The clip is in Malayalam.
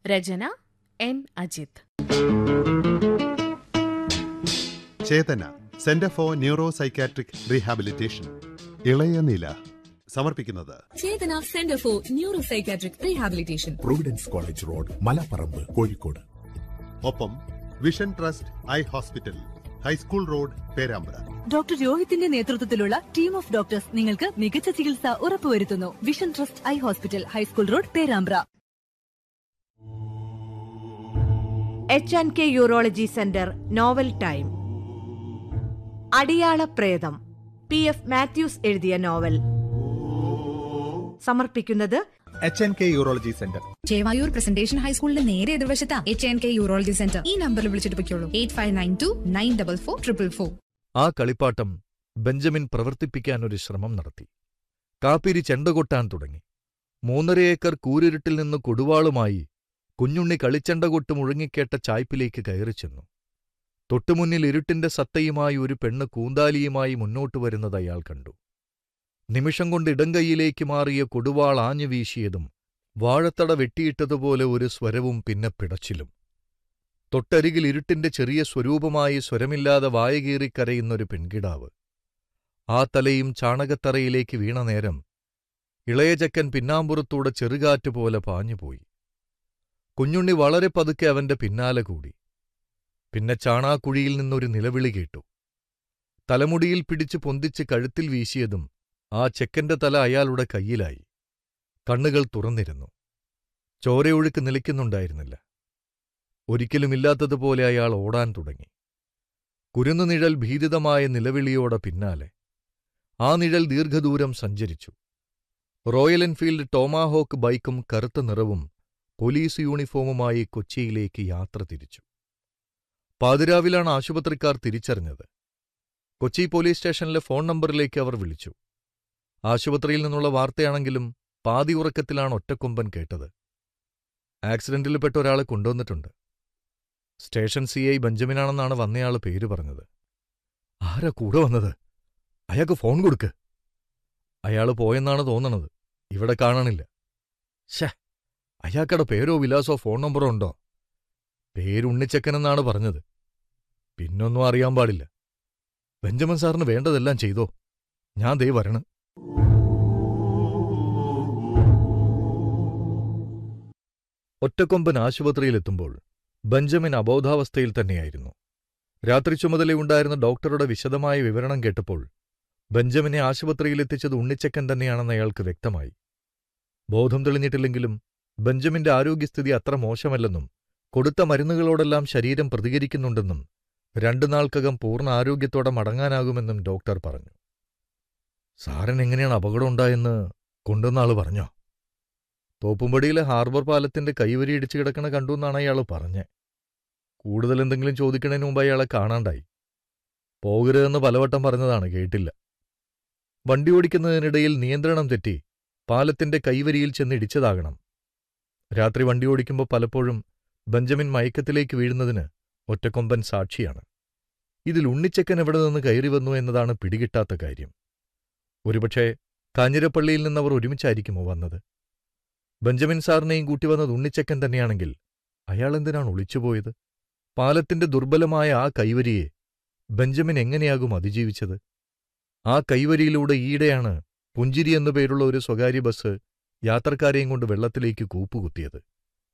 Rachana N Ajith Chetana centre for neuro psychiatric rehabilitation ഇളയ നില സമർപ്പിക്കുന്നത് Chetana centre for neuro psychiatric rehabilitation providence college road Malaparamba Kozhikode ഒപ്പം vision trust eye hospital high school road Perambra doctor രോഹിത്തിന്റെ നേതൃത്വത്തിലുള്ള ടീം ഓഫ് ഡോക്ടേഴ്സ് നിങ്ങൾക്ക് മികച്ച ചികിത്സ ഉറപ്പുവരുത്തുന്നു vision trust eye hospital high school road Perambra H and K urology centre novel time Adiyala Pretham P F Mathews എഴുതിയ നോവൽ സമർപ്പിക്കുന്നത് H N K urology centre Chevayur presentation ഹൈസ്കൂളിന്റെ നേരെ എതിർവശത്ത H N K urology centre ഈ നമ്പറിൽ വിളിച്ചിട്ട് പൊയ്ക്കോളൂ eight five nine two nine double four triple four ആ കളിപ്പാട്ടം ബെഞ്ചമിൻ പ്രവർത്തിപ്പിക്കാൻ ഒരു ശ്രമം നടത്തി കാപ്പിരി ചെണ്ടകൊട്ടാൻ തുടങ്ങി മൂന്നര ഏക്കർ കൂരിരുട്ടിൽ നിന്ന് കൊടുവാളുമായി കുഞ്ഞുണ്ണി കളിച്ചണ്ട കൊട്ട് മുഴങ്ങിക്കേട്ട ചായ്പിലേക്ക് കയറി ചെന്നു തൊട്ടുമുന്നിൽ ഇരുട്ടിന്റെ സത്തയുമായി ഒരു പെണ്ണ് കൂന്താലിയുമായി മുന്നോട്ടു വരുന്നത് അയാൾ കണ്ടു നിമിഷം കൊണ്ട് ഇടങ്കൈയിലേക്ക് മാറിയ കൊടുവാൾ ആഞ്ഞു വീശിയതും വാഴത്തട വെട്ടിയിട്ടതുപോലെ ഒരു സ്വരവും പിന്നെ പിടച്ചിലും തൊട്ടരികിൽ ഇരുട്ടിന്റെ ചെറിയ സ്വരൂപമായി സ്വരമില്ലാതെ വായകീറി കരയുന്നൊരു പെൺകിടാവ് ആ തലയും ചാണകത്തറയിലേക്ക് വീണ നേരം ഇളയചക്കൻ പിന്നാമ്പുറത്തൂടെ ചെറുകാറ്റുപോലെ പാഞ്ഞുപോയി കുഞ്ഞുണ്ണി വളരെ പതുക്കെ അവന്റെ പിന്നാലെ കൂടി പിന്നെ ചാണാക്കുഴിയിൽ നിന്നൊരു നിലവിളി കേട്ടു തലമുടിയിൽ പിടിച്ച് പൊന്തിച്ച് കഴുത്തിൽ വീശിയതും ആ ചെക്കന്റെ തല അയാളുടെ കയ്യിലായി കണ്ണുകൾ തുറന്നിരുന്നു ചോരയൊഴുക്ക് നിലയ്ക്കുന്നുണ്ടായിരുന്നില്ല ഒരിക്കലുമില്ലാത്തതുപോലെ അയാൾ ഓടാൻ തുടങ്ങി കുരുന്നുനിഴൽ ഭീതിതമായ നിലവിളിയോടെ പിന്നാലെ ആ നിഴൽ ദീർഘദൂരം സഞ്ചരിച്ചു റോയൽ എൻഫീൽഡ് ടോമാഹോക്ക് ബൈക്കും കറുത്ത നിറവും പോലീസ് യൂണിഫോമുമായി കൊച്ചിയിലേക്ക് യാത്ര തിരിച്ചു പാതിരാവിലാണ് ആശുപത്രിക്കാർ തിരിച്ചറിഞ്ഞത് കൊച്ചി പോലീസ് സ്റ്റേഷനിലെ ഫോൺ നമ്പറിലേക്ക് അവർ വിളിച്ചു ആശുപത്രിയിൽ നിന്നുള്ള വാർത്തയാണെങ്കിലും പാതി ഉറക്കത്തിലാണ് ഒറ്റക്കൊമ്പൻ കേട്ടത് ആക്സിഡന്റിൽപ്പെട്ട ഒരാളെ കൊണ്ടുവന്നിട്ടുണ്ട് സ്റ്റേഷൻ സി ഐ ബെഞ്ചമിനാണെന്നാണ് വന്നയാൾ പേര് പറഞ്ഞത് ആരാ കൂടെ വന്നത് അയാൾക്ക് ഫോൺ കൊടുക്ക് അയാൾ പോയെന്നാണ് തോന്നണത് ഇവിടെ കാണണില്ല ശേ അയാൾക്കടെ പേരോ വിലാസോ ഫോൺ നമ്പറോ ഉണ്ടോ പേരുണ്ണിച്ചക്കനെന്നാണ് പറഞ്ഞത് പിന്നൊന്നും അറിയാൻ പാടില്ല ബെഞ്ചമിൻ സാറിന് വേണ്ടതെല്ലാം ചെയ്തോ ഞാൻ ദേ വരണം ഒറ്റക്കൊമ്പൻ ആശുപത്രിയിലെത്തുമ്പോൾ ബെഞ്ചമിൻ അബോധാവസ്ഥയിൽ തന്നെയായിരുന്നു രാത്രി ചുമതലയുണ്ടായിരുന്ന ഡോക്ടറുടെ വിശദമായ വിവരണം കേട്ടപ്പോൾ ബെഞ്ചമിനെ ആശുപത്രിയിലെത്തിച്ചത് ഉണ്ണിച്ചക്കൻ തന്നെയാണെന്ന് അയാൾക്ക് വ്യക്തമായി ബോധം തെളിഞ്ഞിട്ടില്ലെങ്കിലും ബെഞ്ചമിന്റെ ആരോഗ്യസ്ഥിതി അത്ര മോശമല്ലെന്നും കൊടുത്ത മരുന്നുകളോടെല്ലാം ശരീരം പ്രതികരിക്കുന്നുണ്ടെന്നും രണ്ടു നാൾക്കകം പൂർണ്ണ ആരോഗ്യത്തോടെ മടങ്ങാനാകുമെന്നും ഡോക്ടർ പറഞ്ഞു സാരൻ എങ്ങനെയാണ് അപകടമുണ്ടായെന്ന് കൊണ്ടുവന്നാള് പറഞ്ഞോ തോപ്പുംപടിയിലെ ഹാർബർ പാലത്തിന്റെ കൈവരി ഇടിച്ചു കിടക്കണ കണ്ടു എന്നാണ് അയാൾ പറഞ്ഞേ കൂടുതൽ എന്തെങ്കിലും ചോദിക്കണതിന് മുമ്പ് അയാളെ കാണാണ്ടായി പോകരുതെന്ന് പലവട്ടം പറഞ്ഞതാണ് കേട്ടില്ല വണ്ടി ഓടിക്കുന്നതിനിടയിൽ നിയന്ത്രണം തെറ്റി പാലത്തിന്റെ കൈവരിയിൽ ചെന്ന് ഇടിച്ചതാകണം രാത്രി വണ്ടി ഓടിക്കുമ്പോൾ പലപ്പോഴും ബെഞ്ചമിൻ മയക്കത്തിലേക്ക് വീഴുന്നതിന് ഒറ്റക്കൊമ്പൻ സാക്ഷിയാണ് ഇതിൽ ഉണ്ണിച്ചക്കൻ എവിടെ നിന്ന് കയറി വന്നു എന്നതാണ് പിടികിട്ടാത്ത കാര്യം ഒരുപക്ഷെ കാഞ്ഞിരപ്പള്ളിയിൽ നിന്നവർ ഒരുമിച്ചായിരിക്കുമോ വന്നത് ബെഞ്ചമിൻ സാറിനെയും കൂട്ടി വന്നത് ഉണ്ണിച്ചക്കൻ തന്നെയാണെങ്കിൽ അയാളെന്തിനാണ് ഒളിച്ചുപോയത് പാലത്തിന്റെ ദുർബലമായ ആ കൈവരിയെ ബെഞ്ചമിൻ എങ്ങനെയാകും അതിജീവിച്ചത് ആ കൈവരിയിലൂടെ ഈയിടെയാണ് പുഞ്ചിരി എന്നു പേരുള്ള ഒരു സ്വകാര്യ ബസ് യാത്രക്കാരെയും കൊണ്ട് വെള്ളത്തിലേക്ക് കൂപ്പുകുത്തിയത്